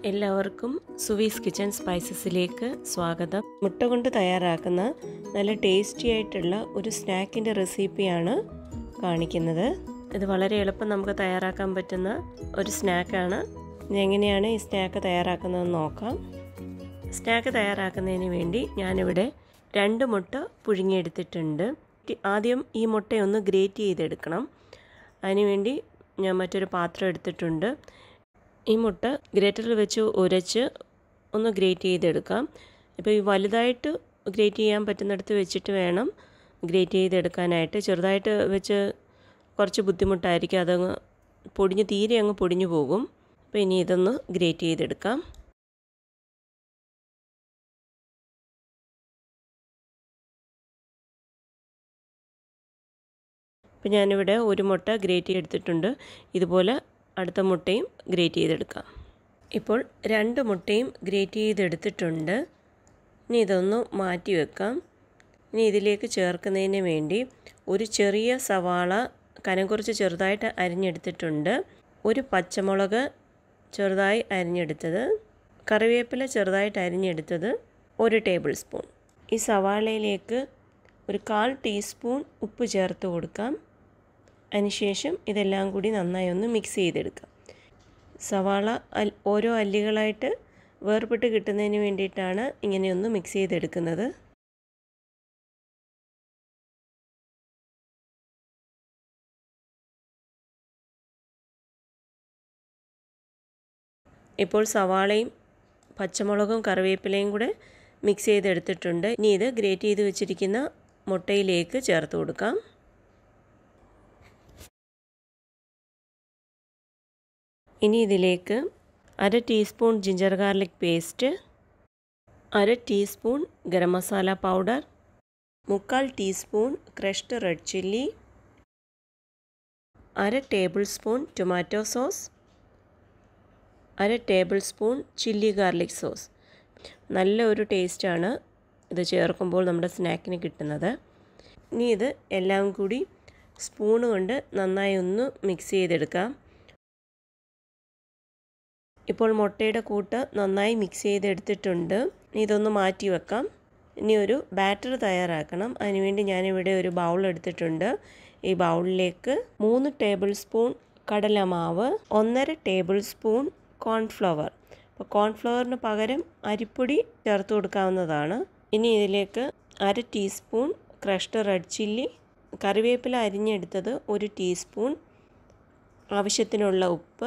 എല്ലാവർക്കും സുവീസ് കിച്ചൺ സ്പൈസസിലേക്ക് സ്വാഗതം മുട്ട കൊണ്ട് തയ്യാറാക്കുന്ന നല്ല ടേസ്റ്റി ആയിട്ടുള്ള ഒരു സ്നാക്കിൻ്റെ റെസിപ്പിയാണ് കാണിക്കുന്നത് ഇത് വളരെ എളുപ്പം നമുക്ക് തയ്യാറാക്കാൻ പറ്റുന്ന ഒരു സ്നാക്കാണ് ഇനി എങ്ങനെയാണ് ഈ സ്നാക്ക് തയ്യാറാക്കുന്നതെന്ന് നോക്കാം സ്നാക്ക് തയ്യാറാക്കുന്നതിന് വേണ്ടി ഞാനിവിടെ രണ്ട് മുട്ട പുഴുങ്ങിയെടുത്തിട്ടുണ്ട് ആദ്യം ഈ മുട്ടയൊന്ന് ഗ്രേറ്റ് ചെയ്തെടുക്കണം അതിനുവേണ്ടി ഞാൻ മറ്റൊരു പാത്രം എടുത്തിട്ടുണ്ട് ഈ മുട്ട ഗ്രേറ്ററിൽ വെച്ച് ഉരച്ച് ഒന്ന് ഗ്രേറ്റ് ചെയ്തെടുക്കാം ഇപ്പോൾ ഈ വലുതായിട്ട് ഗ്രേറ്റ് ചെയ്യാൻ പറ്റുന്നിടത്ത് വെച്ചിട്ട് വേണം ഗ്രേറ്റ് ചെയ്തെടുക്കാനായിട്ട് ചെറുതായിട്ട് വെച്ച് കുറച്ച് ബുദ്ധിമുട്ടായിരിക്കും അതങ്ങ് പൊടിഞ്ഞ് തീരെ അങ്ങ് പൊടിഞ്ഞു പോകും അപ്പോൾ ഇനി ഇതൊന്ന് ഗ്രേറ്റ് ചെയ്തെടുക്കാം ഇപ്പം ഞാനിവിടെ ഒരു മുട്ട ഗ്രേറ്റ് ചെയ്തെടുത്തിട്ടുണ്ട് ഇതുപോലെ അടുത്ത മുട്ടയും ഗ്രേറ്റ് ചെയ്തെടുക്കാം ഇപ്പോൾ രണ്ട് മുട്ടയും ഗ്രേറ്റ് ചെയ്തെടുത്തിട്ടുണ്ട് ഇനി ഇതൊന്ന് മാറ്റി വെക്കാം ഇനി ഇതിലേക്ക് ചേർക്കുന്നതിന് വേണ്ടി ഒരു ചെറിയ സവാള കനം കുറച്ച് ചെറുതായിട്ട് അരിഞ്ഞെടുത്തിട്ടുണ്ട് ഒരു പച്ചമുളക് ചെറുതായി അരിഞ്ഞെടുത്തത് കറിവേപ്പില ചെറുതായിട്ട് അരിഞ്ഞെടുത്തത് ഒരു ടേബിൾ സ്പൂൺ ഈ സവാളയിലേക്ക് ഒരു കാൽ ടീസ്പൂൺ ഉപ്പ് ചേർത്ത് കൊടുക്കാം അതിനുശേഷം ഇതെല്ലാം കൂടി നന്നായി ഒന്ന് മിക്സ് ചെയ്തെടുക്കാം സവാള ഓരോ അല്ലികളായിട്ട് വേർപെട്ട് കിട്ടുന്നതിന് വേണ്ടിയിട്ടാണ് ഇങ്ങനെയൊന്ന് മിക്സ് ചെയ്തെടുക്കുന്നത് ഇപ്പോൾ സവാളയും പച്ചമുളകും കറിവേപ്പിലയും കൂടെ മിക്സ് ചെയ്തെടുത്തിട്ടുണ്ട് ഇനി ഇത് ഗ്രേറ്റ് ചെയ്ത് വെച്ചിരിക്കുന്ന മുട്ടയിലേക്ക് ചേർത്ത് കൊടുക്കാം ഇനി ഇതിലേക്ക് അര ടീസ്പൂൺ ജിഞ്ചർ ഗാർലിക് പേസ്റ്റ് അര ടീസ്പൂൺ ഗരം മസാല പൗഡർ മുക്കാൽ ടീസ്പൂൺ ക്രഷ്ഡ് റെഡ് ചില്ലി അര ടേബിൾ സ്പൂൺ ടൊമാറ്റോ സോസ് അര tablespoon chilli garlic sauce നല്ല ഒരു ടേസ്റ്റാണ് ഇത് ചേർക്കുമ്പോൾ നമ്മുടെ സ്നാക്കിന് കിട്ടുന്നത് ഇനി ഇത് എല്ലാം കൂടി സ്പൂണ് കൊണ്ട് നന്നായി ഒന്ന് മിക്സ് ചെയ്തെടുക്കാം ഇപ്പോൾ മുട്ടയുടെ കൂട്ട് നന്നായി മിക്സ് ചെയ്തെടുത്തിട്ടുണ്ട് ഇതൊന്ന് മാറ്റി വെക്കാം ഇനി ഒരു ബാറ്റർ തയ്യാറാക്കണം അതിനുവേണ്ടി ഞാനിവിടെ ഒരു ബൗൾ എടുത്തിട്ടുണ്ട് ഈ ബൗളിലേക്ക് മൂന്ന് ടേബിൾ സ്പൂൺ കടലമാവ് ഒന്നര ടേബിൾ സ്പൂൺ കോൺഫ്ലവർ അപ്പോൾ കോൺഫ്ലവറിന് പകരം അരിപ്പൊടി ചേർത്ത് കൊടുക്കാവുന്നതാണ് ഇനി ഇതിലേക്ക് അര ടീസ്പൂൺ ക്രഷ്ഡ് റെഡ് ചില്ലി കറിവേപ്പില അരിഞ്ഞെടുത്തത് ഒരു ടീസ്പൂൺ ആവശ്യത്തിനുള്ള ഉപ്പ്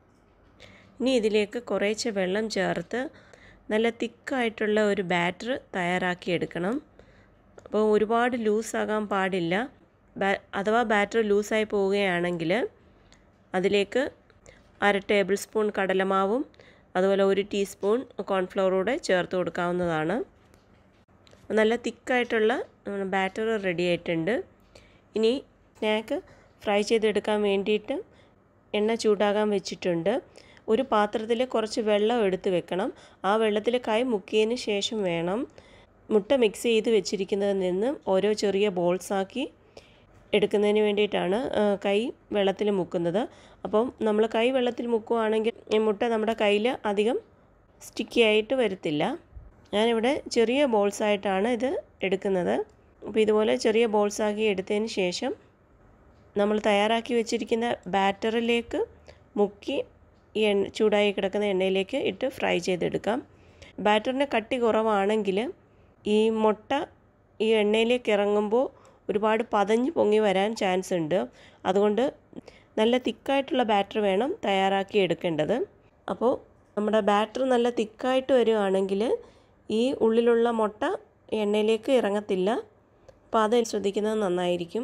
ഇനി ഇതിലേക്ക് കുറേശ്ശെ വെള്ളം ചേർത്ത് നല്ല തിക്കായിട്ടുള്ള ഒരു ബാറ്റർ തയ്യാറാക്കിയെടുക്കണം അപ്പോൾ ഒരുപാട് ലൂസാകാൻ പാടില്ല അഥവാ ബാറ്റർ ലൂസായി പോവുകയാണെങ്കിൽ അതിലേക്ക് അര ടേബിൾ സ്പൂൺ കടലമാവും അതുപോലെ ഒരു ടീസ്പൂൺ കോൺഫ്ലവറൂടെ ചേർത്ത് കൊടുക്കാവുന്നതാണ് നല്ല തിക്കായിട്ടുള്ള ബാറ്റർ റെഡി ആയിട്ടുണ്ട് ഇനി സ്നാക്ക് ഫ്രൈ ചെയ്തെടുക്കാൻ വേണ്ടിയിട്ട് എണ്ണ ചൂടാകാൻ വെച്ചിട്ടുണ്ട് ഒരു പാത്രത്തിൽ കുറച്ച് വെള്ളം എടുത്ത് വെക്കണം ആ വെള്ളത്തിൽ കൈ മുക്കിയതിന് ശേഷം വേണം മുട്ട മിക്സ് ചെയ്ത് വെച്ചിരിക്കുന്നതിൽ നിന്ന് ഓരോ ചെറിയ ബോൾസാക്കി എടുക്കുന്നതിന് വേണ്ടിയിട്ടാണ് കൈ വെള്ളത്തിൽ മുക്കുന്നത് അപ്പം നമ്മൾ കൈ വെള്ളത്തിൽ മുക്കുകയാണെങ്കിൽ ഈ മുട്ട നമ്മുടെ കയ്യിൽ അധികം സ്റ്റിക്കി ആയിട്ട് വരത്തില്ല ഞാനിവിടെ ചെറിയ ബോൾസായിട്ടാണ് ഇത് എടുക്കുന്നത് അപ്പോൾ ഇതുപോലെ ചെറിയ ബോൾസാക്കി എടുത്തതിന് ശേഷം നമ്മൾ തയ്യാറാക്കി വെച്ചിരിക്കുന്ന ബാറ്ററിലേക്ക് മുക്കി ഈ എണ്ണ ചൂടായി കിടക്കുന്ന എണ്ണയിലേക്ക് ഇട്ട് ഫ്രൈ ചെയ്തെടുക്കാം ബാറ്ററിന് കട്ടി കുറവാണെങ്കിൽ ഈ മുട്ട ഈ എണ്ണയിലേക്ക് ഇറങ്ങുമ്പോൾ ഒരുപാട് പതഞ്ഞ് പൊങ്ങി വരാൻ ചാൻസ് ഉണ്ട് അതുകൊണ്ട് നല്ല തിക്കായിട്ടുള്ള ബാറ്റർ വേണം തയ്യാറാക്കി എടുക്കേണ്ടത് അപ്പോൾ നമ്മുടെ ബാറ്റർ നല്ല തിക്കായിട്ട് വരികയാണെങ്കിൽ ഈ ഉള്ളിലുള്ള മുട്ട എണ്ണയിലേക്ക് ഇറങ്ങത്തില്ല അപ്പോൾ അത് ശ്രദ്ധിക്കുന്നത് നന്നായിരിക്കും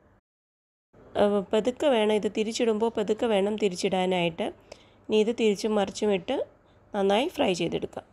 പതുക്കെ വേണം ഇത് തിരിച്ചിടുമ്പോൾ പതുക്കെ വേണം തിരിച്ചിടാനായിട്ട് ഇനി ഇത് തിരിച്ചും മറിച്ചും ഇട്ട് നന്നായി ഫ്രൈ ചെയ്തെടുക്കാം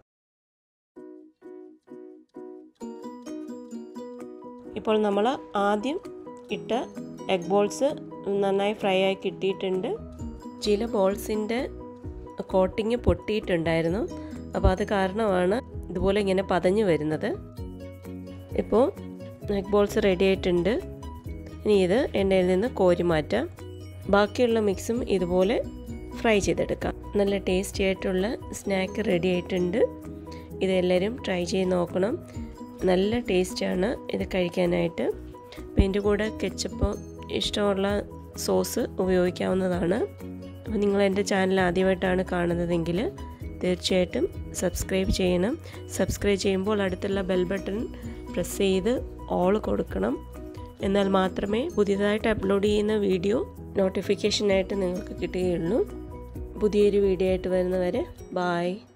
ഇപ്പോൾ നമ്മൾ ആദ്യം ഇട്ട എഗ് ബോൾസ് നന്നായി ഫ്രൈ ആയി കിട്ടിയിട്ടുണ്ട് ചില ബോൾസിൻ്റെ കോട്ടിങ് പൊട്ടിയിട്ടുണ്ടായിരുന്നു അപ്പോൾ അത് കാരണമാണ് ഇതുപോലെ ഇങ്ങനെ പതഞ്ഞു വരുന്നത് ഇപ്പോൾ എഗ് ബോൾസ് റെഡി ആയിട്ടുണ്ട് ഇനി ഇത് എണ്ണയിൽ നിന്ന് കോരി മാറ്റാം ബാക്കിയുള്ള മിക്സും ഇതുപോലെ ഫ്രൈ ചെയ്തെടുക്കാം നല്ല ടേസ്റ്റി ആയിട്ടുള്ള സ്നാക്ക് റെഡി ആയിട്ടുണ്ട് ഇതെല്ലാവരും ട്രൈ ചെയ്ത് നോക്കണം നല്ല ടേസ്റ്റാണ് ഇത് കഴിക്കാനായിട്ട് അപ്പോൾ ഇതിൻ്റെ കൂടെ കെച്ചപ്പ് ഇഷ്ടമുള്ള സോസ് ഉപയോഗിക്കാവുന്നതാണ് അപ്പോൾ നിങ്ങൾ എൻ്റെ ചാനൽ ആദ്യമായിട്ടാണ് കാണുന്നതെങ്കിൽ തീർച്ചയായിട്ടും സബ്സ്ക്രൈബ് ചെയ്യണം സബ്സ്ക്രൈബ് ചെയ്യുമ്പോൾ അടുത്തുള്ള ബെൽ ബട്ടൺ പ്രസ് ചെയ്ത് ഓൾ കൊടുക്കണം എന്നാൽ മാത്രമേ പുതിയതായിട്ട് അപ്ലോഡ് ചെയ്യുന്ന വീഡിയോ നോട്ടിഫിക്കേഷനായിട്ട് നിങ്ങൾക്ക് കിട്ടുകയുള്ളൂ പുതിയൊരു വീഡിയോ ആയിട്ട് വരുന്നവരെ ബായ്